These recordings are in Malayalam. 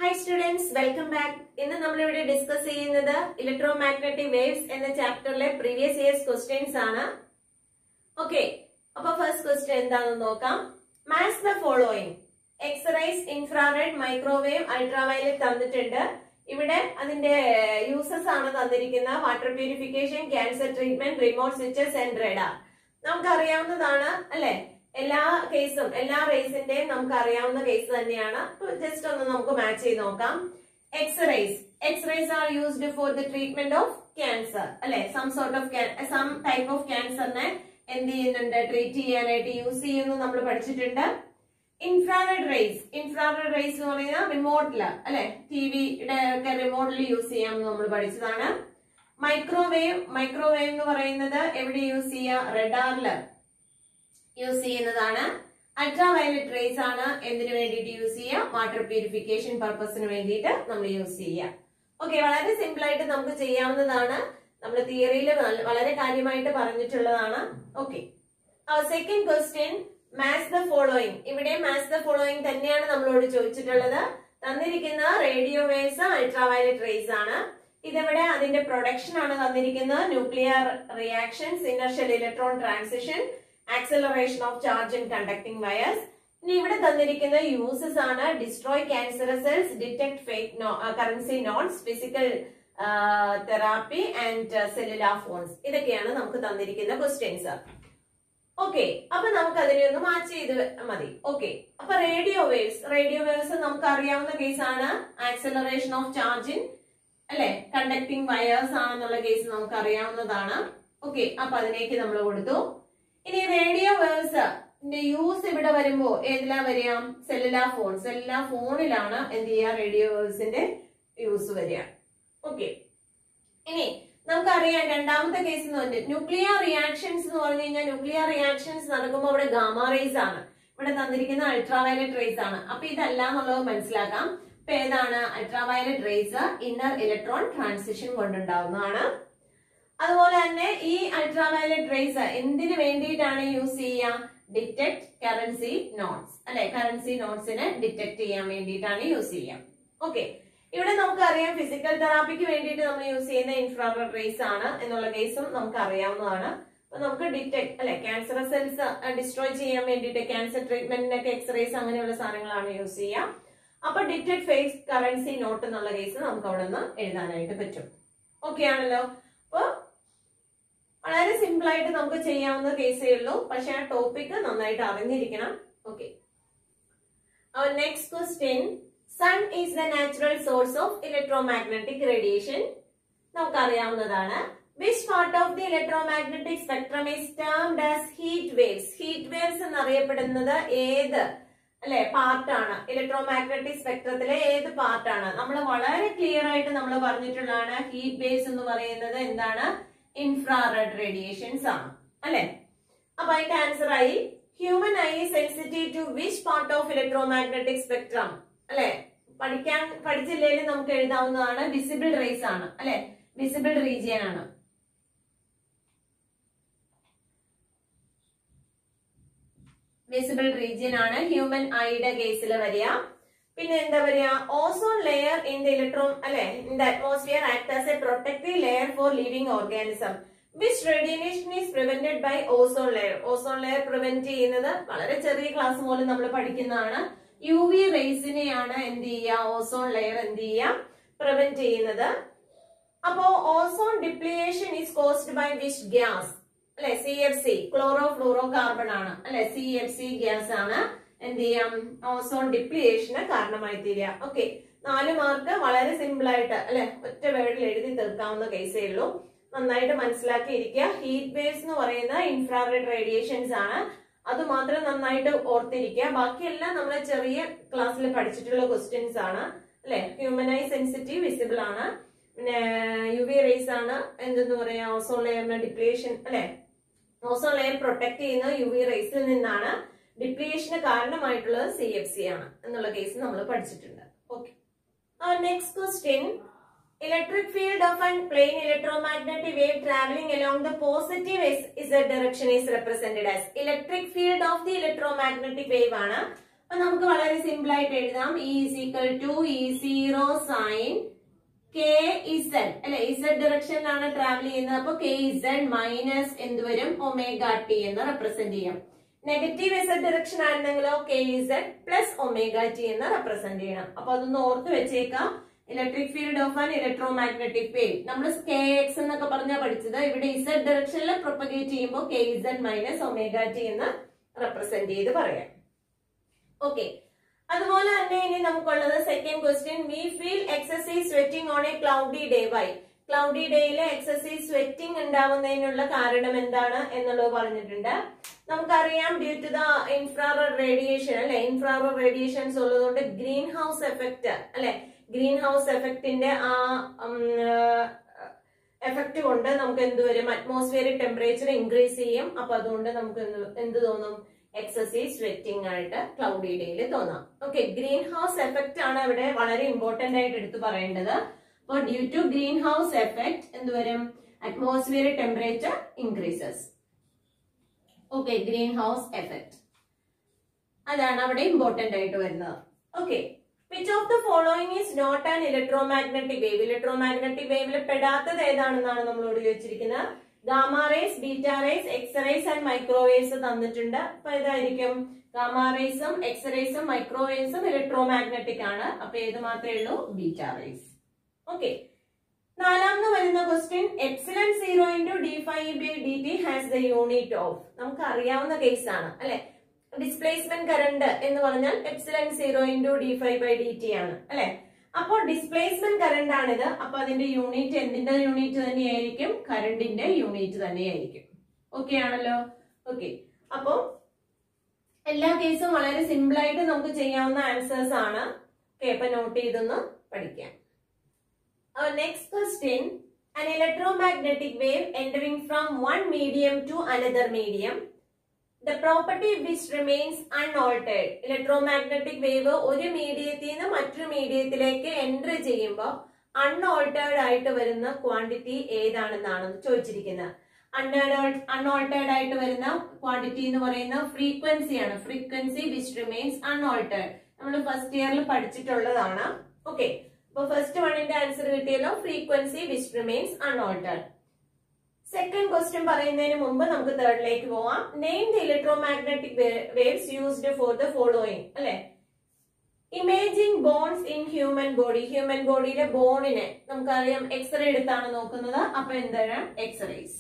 ഹായ് സ്റ്റുഡൻസ് വെൽക്കം ബാക്ക് ഇന്ന് നമ്മൾ ഇവിടെ ഡിസ്കസ് ചെയ്യുന്നത് ഇലക്ട്രോ മാഗ്നറ്റിക് വേവ്സ് എന്ന ചാപ്റ്ററിലെ പ്രീവിയസ് ഇയേഴ്സ് ക്വസ്റ്റ്യൻസ് ആണ് ഓക്കെ അപ്പൊ ഫസ്റ്റ് ക്വസ്റ്റ്യൻ എന്താണെന്ന് നോക്കാം match the following x rays infrared microwave ultraviolet തന്നിട്ടുണ്ട് ഇവിടെ അതിന്റെ യൂസസ് ആണ് തന്നിരിക്കുന്ന water purification cancer treatment remote switches and radar നമുക്ക് അറിയാവുന്നതാണ് അല്ലെ എല്ലാ കേസും എല്ലാ റേസിന്റെയും നമുക്ക് അറിയാവുന്ന കേസ് തന്നെയാണ് ജസ്റ്റ് ഒന്ന് നമുക്ക് മാച്ച് ചെയ്ത് നോക്കാം x rays x rays are used for the treatment of cancer അല്ലെ some sort of some type of ക്യാൻസറിനെ എന്ത് ചെയ്യുന്നുണ്ട് ട്രീറ്റ് ചെയ്യാനായിട്ട് യൂസ് ചെയ്യുന്നു നമ്മൾ പഠിച്ചിട്ടുണ്ട് ഇൻഫ്രാറെഡ് റേസ് ഇൻഫ്രാറെഡ് റേസ് എന്ന് പറയുന്നത് റിമോട്ടില് അല്ലെ ടി വിയുടെ ഒക്കെ റിമോട്ടിൽ യൂസ് ചെയ്യാമെന്ന് നമ്മൾ പഠിച്ചതാണ് മൈക്രോവേവ് മൈക്രോവേവ് എന്ന് പറയുന്നത് എവിടെ യൂസ് ചെയ്യുക റെഡാറില് യൂസ് ചെയ്യുന്നതാണ് അൾട്രാ വയലറ്റ് റേസ് ആണ് എന്തിനു വേണ്ടിയിട്ട് യൂസ് ചെയ്യുക വാട്ടർ പ്യൂരിഫിക്കേഷൻ പർപ്പസിന് വേണ്ടിയിട്ട് നമ്മൾ യൂസ് ചെയ്യുക ഓക്കെ വളരെ സിമ്പിൾ ആയിട്ട് നമുക്ക് ചെയ്യാവുന്നതാണ് നമ്മൾ തിയറിയിൽ വളരെ കാര്യമായിട്ട് പറഞ്ഞിട്ടുള്ളതാണ് okay second question match the following ഇവിടെ മാച്ച് ദ ഫോളോയിങ് തന്നെയാണ് നമ്മളോട് ചോദിച്ചിട്ടുള്ളത് തന്നിരിക്കുന്ന radio waves ultraviolet rays ആണ് ഇതിവിടെ അതിന്റെ പ്രൊഡക്ഷൻ ആണ് തന്നിരിക്കുന്നത് nuclear reactions inner shell electron transition acceleration of charge in conducting wires ഇനി ഇവിടെ തന്നിരിക്കുന്ന യൂസസ് ആണ് destroy cancer cells detect fake currency notes physical therapy and cellular phones ഇതൊക്കെയാണ് നമുക്ക് തന്നിരിക്കുന്ന ക്വസ്റ്റ്യൻസ് ഓക്കെ അപ്പൊ നമുക്ക് അതിനെ ഒന്ന് മാച്ച് ചെയ്ത് മതി ഓക്കെ അപ്പൊ റേഡിയോ വേവ്സ് റേഡിയോ വേവ്സ് നമുക്ക് അറിയാവുന്ന കേസാണ് ആക്സലറേഷൻ ഓഫ് ചാർജ് ഇൻ അല്ലെ കണ്ടക്ടിംഗ് വയേഴ്സ് ആണെന്നുള്ള കേസ് നമുക്ക് അറിയാവുന്നതാണ് ഓക്കെ അപ്പൊ അതിലേക്ക് നമ്മൾ കൊടുത്തു ഇനി റേഡിയോ വേവ്സ് യൂസ് ഇവിടെ വരുമ്പോ ഏതിലാ വരിക സെല്ലുലാർ ഫോൺ സെല്ലുലാർ ഫോണിലാണ് എന്ത് ചെയ്യുക റേഡിയോ വേവ്സിന്റെ യൂസ് വരിക ഓക്കെ ഇനി നമുക്കറിയാം രണ്ടാമത്തെ കേസ് എന്ന് പറഞ്ഞാൽ ന്യൂക്ലിയർ റിയാക്ഷൻസ് എന്ന് പറഞ്ഞു കഴിഞ്ഞാൽ ന്യൂക്ലിയർ റിയാക്ഷൻസ് നടക്കുമ്പോൾ അവിടെ ഗാമ റേസ് ആണ് ഇവിടെ തന്നിരിക്കുന്ന അൾട്രാവയലറ്റ് റേസ് ആണ് അപ്പൊ ഇതല്ല എന്നുള്ളത് മനസ്സിലാക്കാം ഇപ്പൊ ഏതാണ് ultraviolet rays inner electron transition കൊണ്ടുണ്ടാവുന്നതാണ് അതുപോലെ തന്നെ ഈ അൾട്രാവയലറ്റ് റേസ് എന്തിനു വേണ്ടിയിട്ടാണ് യൂസ് ചെയ്യുക ഡിറ്റക്ട് കറൻസി നോട്ട്സ് അല്ലെ കറൻസി നോട്ട്സിനെ ഡിറ്റക്ട് ചെയ്യാൻ വേണ്ടിയിട്ടാണ് യൂസ് ചെയ്യുക ഓക്കെ ഇവിടെ നമുക്കറിയാം ഫിസിക്കൽ തെറാപ്പിക്ക് വേണ്ടിയിട്ട് നമ്മൾ യൂസ് ചെയ്യുന്ന ഇൻഫ്രാറെഡ് റേസ് ആണ് എന്നുള്ള കേസും നമുക്ക് അറിയാവുന്നതാണ് അപ്പൊ നമുക്ക് ഡിറ്റക്ട് അല്ലെ ക്യാൻസർ സെൽസ് ഡിസ്ട്രോയ് ചെയ്യാൻ വേണ്ടിയിട്ട് ക്യാൻസർ ട്രീറ്റ്മെന്റിനൊക്കെ എക്സ്റേസ് അങ്ങനെയുള്ള സാധനങ്ങളാണ് യൂസ് ചെയ്യുക അപ്പൊ ഡിറ്റക്ട് ഫേസ് കറൻസി നോട്ട് എന്നുള്ള കേസ് നമുക്ക് അവിടെ നിന്ന് എഴുതാനായിട്ട് പറ്റും ഓക്കെ ആണല്ലോ അപ്പൊ വളരെ സിമ്പിൾ ആയിട്ട് നമുക്ക് ചെയ്യാവുന്ന കേസേ ഉള്ളൂ പക്ഷെ ആ ടോപ്പിക് നന്നായിട്ട് അറിഞ്ഞിരിക്കണം okay next question sun is the natural source of electromagnetic radiation നമുക്കറിയാവുന്നതാണ് which part of the electromagnetic spectrum is termed as heat waves heat waves എന്നറിയപ്പെടുന്നത് ഏത് അല്ലെ പാർട്ടാണ് ഇലക്ട്രോമാഗ്നറ്റിക് സ്പെക്ട്രത്തിലെ ഏത് പാർട്ടാണ് നമ്മൾ വളരെ ക്ലിയർ ആയിട്ട് നമ്മൾ പറഞ്ഞിട്ടുള്ളതാണ് ഹീറ്റ് വേവ്സ് എന്ന് പറയുന്നത് എന്താണ് ഇൻഫ്രാറെഡ് റേഡിയേഷൻസ് ആണ് അല്ലെ അപ്പൊ അതിന്റെ ആൻസർ ആയി human eye sensitive to which part of electromagnetic spectrum അല്ലെ പഠിക്കാൻ പഠിച്ചില്ലെങ്കിലും നമുക്ക് എഴുതാവുന്നതാണ് വിസിബിൾ റേസ് ആണ് അല്ലെ വിസിബിൾ റീജിയൻ ആണ് വിസിബിൾ റീജിയൻ ആണ് ഹ്യൂമൻ ഐയുടെ കേസിൽ വരിക പിന്നെ എന്താ പറയാ ozone layer in the electron അല്ലെ in the atmosphere act as a protective layer for living organism which radiation is prevented by ozone layer ozone layer prevent ചെയ്യുന്നത് വളരെ ചെറിയ ക്ലാസ് പോലും നമ്മൾ പഠിക്കുന്നതാണ് യു വി റേസിനെയാണ് എന്ത് ചെയ്യുക ഓസോൺ ലെയർ എന്ത് ചെയ്യുക പ്രിവെന്റ് ചെയ്യുന്നത് അപ്പോ ozone depletion is caused by which gas അല്ലെ C F C chlorofluorocarbon ആണ് അല്ലെ സി എഫ് സി ഗ്യാസ് ആണ് എന്ത് ചെയ്യാം ഓസോൺ ഡിപ്ലിയേഷന് കാരണമായി തീരുക ഓക്കെ നാല് മാർക്ക് വളരെ സിമ്പിൾ ആയിട്ട് അല്ലെ ഒറ്റ വേർഡിൽ എഴുതി തീർക്കാവുന്ന കേസേ ഉള്ളൂ നന്നായിട്ട് മനസ്സിലാക്കി ഇരിക്കുക ഹീറ്റ് വേവ്സ് എന്ന് പറയുന്ന ഇൻഫ്രാറെഡ് റേഡിയേഷൻസ് ആണ് അത് മാത്രം നന്നായിട്ട് ഓർത്തിരിക്കുക ബാക്കിയെല്ലാം നമ്മൾ ചെറിയ ക്ലാസ്സിൽ പഠിച്ചിട്ടുള്ള ക്വസ്റ്റ്യൻസ് ആണ് അല്ലെ ഹ്യൂമനൈ സെൻസിറ്റീവ് വിസിബിൾ ആണ് പിന്നെ യു വി റേസ് ആണ് എന്തെന്ന് പറയാ ഓസോൺ ലെയറിന് ഡിപ്ലിയേഷൻ അല്ലെ ഓസോൺ ലെയർ പ്രൊട്ടക്ട് ചെയ്യുന്ന യു വി റേസിൽ നിന്നാണ് ഡിപ്ലിയേഷന് കാരണമായിട്ടുള്ളത് സി എഫ് സി ആണ് എന്നുള്ള കേസ് നമ്മൾ പഠിച്ചിട്ടുണ്ട് okay next question electric field of a plane electromagnetic wave traveling along the positive z direction is represented as electric field of the electromagnetic wave ആണ് അപ്പൊ നമുക്ക് വളരെ സിമ്പിൾ ആയിട്ട് എഴുതാം E is equal to E zero sine K Z അല്ലെ ഇസഡ് ഡയറക്ഷനിലാണ് ട്രാവൽ ചെയ്യുന്നത് അപ്പൊ കെ ഇസഡ് മൈനസ് എന്ത് വരും ഒമേഗ ടി എന്ന് റെപ്രസെന്റ് ചെയ്യാം നെഗറ്റീവ് ഇസഡ് ഡയറക്ഷൻ ആയിരുന്നെങ്കിലോ K Z plus omega T എന്ന് റെപ്രസെന്റ് ചെയ്യണം അപ്പൊ അതൊന്ന് ഓർത്ത് വെച്ചേക്കാം electric field of an electromagnetic wave നമ്മൾ കെ എക്സ് എന്നൊക്കെ പറഞ്ഞാൽ പഠിച്ചത് ഇവിടെ ഇസഡ് ഡയറക്ഷനിൽ പ്രൊപ്പഗേറ്റ് ചെയ്യുമ്പോൾ K Z minus omega T എന്ന് റെപ്രസെന്റ് ചെയ്ത് പറയാം ഓക്കെ അതുപോലെ തന്നെ ഇനി നമുക്കുള്ളത് second question we feel exercise sweating on a cloudy day why cloudy ഡേയിലെ എക്സസൈസ് സ്വെറ്റിംഗ് ഉണ്ടാവുന്നതിനുള്ള കാരണം എന്താണ് എന്നുള്ളത് പറഞ്ഞിട്ടുണ്ട് നമുക്കറിയാം due to the infrared radiation അല്ലെ ഇൻഫ്രാറെഡ് റേഡിയേഷൻസ് ഉള്ളതുകൊണ്ട് ഗ്രീൻ ഹൗസ് എഫക്റ്റ് അല്ലെ ഗ്രീൻ ഹൗസ് എഫക്റ്റിന്റെ ആ എഫക്റ്റ് കൊണ്ട് നമുക്ക് എന്ത് വരും അറ്റ്മോസ്ഫിയറിക് ടെമ്പറേച്ചർ ഇൻക്രീസ് ചെയ്യും അപ്പൊ അതുകൊണ്ട് നമുക്ക് എന്ത് എന്ത് തോന്നും എക്സസൈസ് സ്വെറ്റിംഗ് ആയിട്ട് ക്ലൗഡി ഡേയിൽ തോന്നാം ഓക്കെ ഗ്രീൻ ഹൗസ് എഫക്റ്റ് ആണ് ഇവിടെ വളരെ ഇമ്പോർട്ടന്റ് ആയിട്ട് എടുത്തു പറയേണ്ടത് അപ്പോൾ due to greenhouse effect എന്ത് വരും atmospheric temperature increases okay greenhouse effect അതാണ് അവിടെ ഇമ്പോർട്ടന്റ് ആയിട്ട് വരുന്നത് okay which of the following is not an electromagnetic wave electromagnetic വേവിൽ പെടാത്തത് ഏതാണെന്നാണ് നമ്മളോട് ചോദിച്ചിരിക്കുന്നത് gamma rays beta rays X rays and microwaves തന്നിട്ടുണ്ട് അപ്പൊ ഇതായിരിക്കും ഗാമ റേസും എക്സ് റേസും മൈക്രോവേവ്സും ഇലക്ട്രോമാഗ്നറ്റിക് ആണ് അപ്പൊ ഏത് മാത്രമേ ഉള്ളൂ ബീറ്റ റേസ് ഓക്കെ നാലാമത് വരുന്ന question epsilon zero into D phi by D T has the unit of നമുക്ക് അറിയാവുന്ന കേസാണ് അല്ലെ ഡിസ്പ്ലേസ്മെന്റ് കറണ്ട് എന്ന് പറഞ്ഞാൽ epsilon zero into D phi by D T ആണ് അല്ലെ അപ്പോൾ ഡിസ്പ്ലേസ്മെന്റ് കറണ്ട് ആണിത് അപ്പൊ അതിന്റെ യൂണിറ്റ് എന്തിന്റെ യൂണിറ്റ് തന്നെയായിരിക്കും കറണ്ടിന്റെ യൂണിറ്റ് തന്നെയായിരിക്കും ഓക്കെ ആണല്ലോ ഓക്കെ അപ്പോ എല്ലാ കേസും വളരെ സിമ്പിൾ ആയിട്ട് നമുക്ക് ചെയ്യാവുന്ന ആൻസേഴ്സ് ആണ് ഓക്കെ അപ്പൊ നോട്ട് ചെയ്തൊന്ന് പഠിക്കാം Our next question An electromagnetic wave entering from one medium to another medium. The property which remains unaltered. Electromagnetic wave ഒരു മീഡിയത്തിൽ നിന്ന് മറ്റൊരു മീഡിയത്തിലേക്ക് എൻട്രി ചെയ്യുമ്പോൾ അൺഓൾട്ടേർഡ് ആയിട്ട് വരുന്ന ക്വാണ്ടിറ്റി ഏതാണെന്നാണ് ചോദിച്ചിരിക്കുന്നത് അൺഓൾട്ടേർഡ് ആയിട്ട് വരുന്ന ക്വാണ്ടിറ്റി എന്ന് പറയുന്ന ഫ്രീക്വൻസിയാണ് ഫ്രീക്വൻസി വിച്ച് റിമെയിൻസ് അൺഓൾട്ടേർഡ് നമ്മൾ ഫസ്റ്റ് ഇയറിൽ പഠിച്ചിട്ടുള്ളതാണ് ഓക്കെ അപ്പൊ ഫസ്റ്റ് വണ്ണിന്റെ ആൻസർ കിട്ടിയല്ലോ frequency which remains unaltered second question പറയുന്നതിന് മുമ്പ് നമുക്ക് തേർഡിലേക്ക് പോവാം name the electromagnetic waves used for the following അല്ലെ imaging bones in human body human ബോഡിയിലെ ബോണിനെ നമുക്കറിയാം എക്സ്റേ എടുത്താണ് നോക്കുന്നത് അപ്പൊ എന്താണ് എക്സ്റേസ്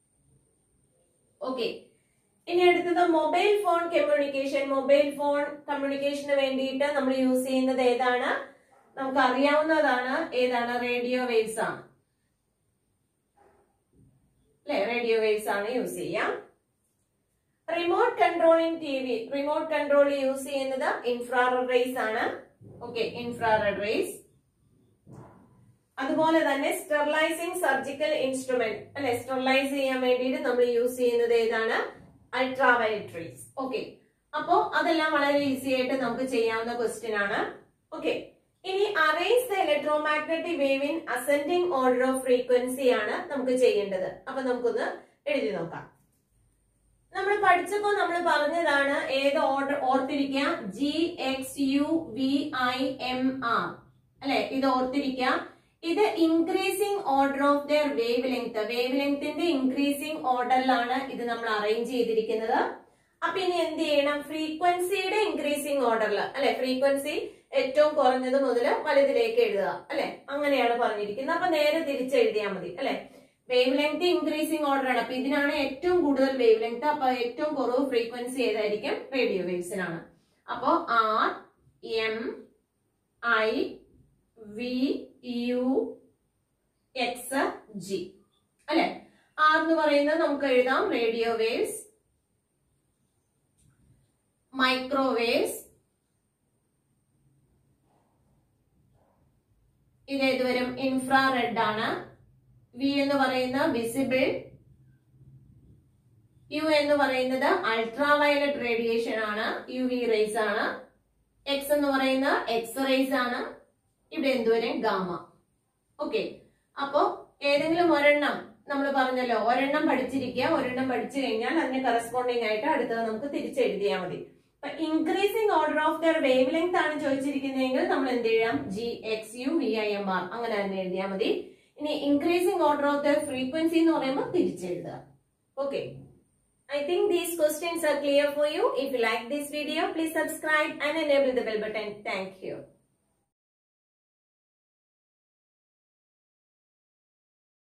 ഓക്കെ ഇനി അടുത്തത് mobile phone communication mobile phone കമ്മ്യൂണിക്കേഷന് വേണ്ടിയിട്ട് നമ്മൾ യൂസ് ചെയ്യുന്നത് ഏതാണ് നമുക്ക് അറിയാവുന്നതാണ് ഏതാണ് റേഡിയോ വേവ്സ് ആണ് അല്ലെ റേഡിയോ വേവ്സ് ആണ് യൂസ് ചെയ്യാം remote controlling T V remote control use ചെയ്യുന്നത് ഇൻഫ്രാറെഡ് റേസ് ആണ് ഓക്കെ ഇൻഫ്രാറെഡ് റേസ് അതുപോലെ തന്നെ സ്റ്റെറിലൈസിംഗ് സർജിക്കൽ ഇൻസ്ട്രുമെന്റ് അല്ലെ സ്റ്റെറിലൈസ് ചെയ്യാൻ വേണ്ടിയിട്ട് നമ്മൾ യൂസ് ചെയ്യുന്നത് ഏതാണ് അൾട്രാവയലറ്റ് റേസ് ഓക്കെ അപ്പോ അതെല്ലാം വളരെ ഈസി ആയിട്ട് നമുക്ക് ചെയ്യാവുന്ന ക്വസ്റ്റ്യൻ ആണ് ഓക്കെ ഇനി arrange the electromagnetic wave in ascending order of frequency ആണ് നമുക്ക് ചെയ്യേണ്ടത് അപ്പൊ നമുക്കൊന്ന് എഴുതി നോക്കാം നമ്മൾ പഠിച്ചപ്പോ നമ്മൾ പറഞ്ഞതാണ് ഏത് ഓർഡർ ഓർത്തിരിക്കുക G X U V I M R അല്ലെ ഇത് ഓർത്തിരിക്കുക ഇത് increasing order of the wavelength wave ലെങ്ത്തിന്റെ ഇൻക്രീസിംഗ് ഓർഡറിലാണ് ഇത് നമ്മൾ അറേഞ്ച് ചെയ്തിരിക്കുന്നത് അപ്പൊ ഇനി എന്ത് ചെയ്യണം ഫ്രീക്വൻസിയുടെ ഇൻക്രീസിംഗ് ഓർഡറിൽ അല്ലെ ഫ്രീക്വൻസി ഏറ്റവും കുറഞ്ഞത് മുതൽ വലുതിലേക്ക് എഴുതുക അല്ലെ അങ്ങനെയാണ് പറഞ്ഞിരിക്കുന്നത് അപ്പൊ നേരെ തിരിച്ചെഴുതിയാൽ മതി അല്ലെ വേവ് ലെങ്ത് ഇൻക്രീസിംഗ് ഓർഡർ ആണ് അപ്പൊ ഇതിനാണ് ഏറ്റവും കൂടുതൽ വേവ് ലെങ്ത് അപ്പൊ ഏറ്റവും കുറവ് ഫ്രീക്വൻസി ഏതായിരിക്കും റേഡിയോ വേവ്സിനാണ് അപ്പോ R M I V U X G അല്ലെ ആർ എന്ന് പറയുന്നത് നമുക്ക് എഴുതാം റേഡിയോ വേവ്സ് മൈക്രോവേവ്സ് ഇത് ഏത് വരും ഇൻഫ്രാറെഡ് ആണ് വി എന്ന് പറയുന്ന വിസിബിൾ യു എന്ന് പറയുന്നത് അൾട്രാവയലറ്റ് റേഡിയേഷൻ ആണ് യു വി റേസ് ആണ് എക്സ് എന്ന് പറയുന്ന എക്സ് റേസ് ആണ് ഇവിടെ എന്തുവരും ഗാമ ഓക്കെ അപ്പോ ഏതെങ്കിലും ഒരെണ്ണം നമ്മൾ പറഞ്ഞല്ലോ ഒരെണ്ണം പഠിച്ചിരിക്കുക ഒരെണ്ണം പഠിച്ചു കഴിഞ്ഞാൽ അതിന് കറസ്പോണ്ടിങ് ആയിട്ട് അടുത്തത് നമുക്ക് തിരിച്ചെഴുതിയാൽ മതി increasing order of the wavelength ആണ് ചോദിച്ചിരിക്കുന്നതെങ്കിൽ നമ്മൾ എന്ത് ചെയ്യാം G X U V I M R അങ്ങനെ തന്നെ എഴുതിയാൽ മതി ഇനി increasing order of the frequency എന്ന് പറയുമ്പോൾ തിരിച്ചെഴുതുക okay I think these questions are clear for you. If you like this video, please subscribe and enable the bell button. Thank you.